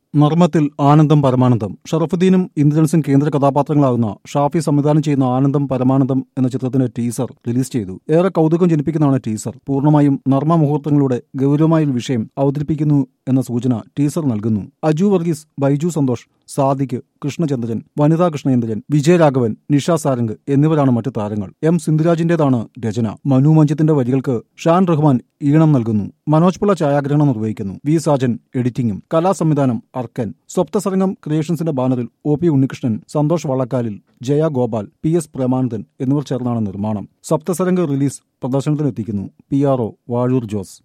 നർമ്മത്തിൽ ആനന്ദം പരമാനന്ദം ഷറഫുദ്ദീനും ഇന്ദ്രൻസും കേന്ദ്ര കഥാപാത്രങ്ങളാകുന്ന ഷാഫി സംവിധാനം ചെയ്യുന്ന ആനന്ദം പരമാനന്ദം എന്ന ചിത്രത്തിന്റെ ടീസർ റിലീസ് ചെയ്തു ഏറെ കൗതുകം ജനിപ്പിക്കുന്നതാണ് ടീസർ പൂർണ്ണമായും നർമ്മ മുഹൂർത്തങ്ങളുടെ ഗൗരവമായ ഒരു വിഷയം അവതരിപ്പിക്കുന്നു എന്ന സൂചന ടീസർ നൽകുന്നു അജു വർഗീസ് ബൈജു സന്തോഷ് സാദിഖ് കൃഷ്ണചന്ദ്രൻ വനിതാ കൃഷ്ണചന്ദ്രൻ വിജയരാഘവൻ നിഷ സാരംഗ് എന്നിവരാണ് മറ്റു താരങ്ങൾ എം സിന്ധുരാജിന്റേതാണ് രചന മനു മഞ്ചത്തിന്റെ വരികൾക്ക് ഷാൻ റഹ്മാൻ ഈണം നൽകുന്നു മനോജ് പിള്ള ഛായാഗ്രഹണം നിർവഹിക്കുന്നു വി സാജൻ എഡിറ്റിംഗും കലാസംവിധാനം അർക്കൻ സ്വപ്നസരംഗം ക്രിയേഷൻസിന്റെ ബാനറിൽ O P Unnikrishnan Santhosh Vallakkalil Jaya Gopal P S Premanandan എന്നിവർ ചേർന്നാണ് നിർമ്മാണം സപ്തസരംഗ് റിലീസ് പ്രദർശനത്തിനെത്തിക്കുന്നു P R O Vazhoor Jose